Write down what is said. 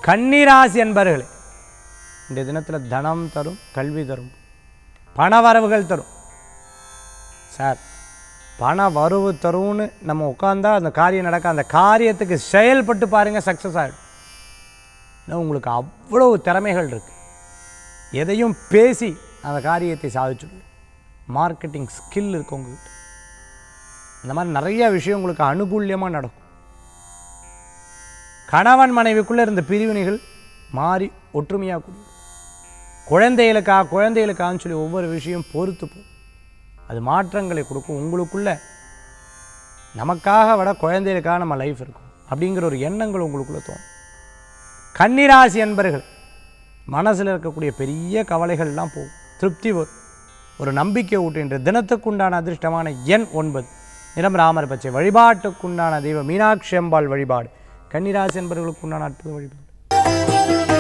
கன்னிராசி என்பர்களே இந்த தினத்தில் தனம் தரும் கல்வி தரும் பணவரவுகள் தரும் சார் பண வரவு தரும்னு நம்ம உட்காந்தா அந்த காரியம் நடக்க அந்த காரியத்துக்கு செயல்பட்டு பாருங்கள் சக்ஸஸ் ஆகிடும் ஏன்னா உங்களுக்கு அவ்வளவு திறமைகள் இருக்குது எதையும் பேசி அந்த காரியத்தை சாதிச்சுடுவீங்க மார்க்கெட்டிங் ஸ்கில் இருக்கு உங்ககிட்ட இந்த மாதிரி நிறைய விஷயம் உங்களுக்கு அனுகூல்யமாக நடக்கும் கணவன் மனைவிக்குள்ளே இருந்த பிரிவினைகள் மாறி ஒற்றுமையாக கூடிய குழந்தைகளுக்கா குழந்தைகளுக்கான்னு சொல்லி ஒவ்வொரு விஷயம் பொறுத்து போகும் அது மாற்றங்களை கொடுக்கும் உங்களுக்குள்ள நமக்காக விட குழந்தைகளுக்காக நம்ம லைஃப் இருக்கும் அப்படிங்கிற ஒரு எண்ணங்கள் உங்களுக்குள்ள தோணும் கன்னிராசி என்பர்கள் மனசில் இருக்கக்கூடிய பெரிய கவலைகள்லாம் போகும் திருப்தி வரும் ஒரு நம்பிக்கை ஊட்டுகின்ற தினத்துக்குண்டான அதிர்ஷ்டமான எண் ஒன்பது நிறம் ராமர் பச்சை வழிபாட்டுக்குண்டான தெய்வம் மீனாட்சி அம்பாள் வழிபாடு கன்னிராசி என்பவர்களுக்கு உண்டான அற்புத வழிபாடு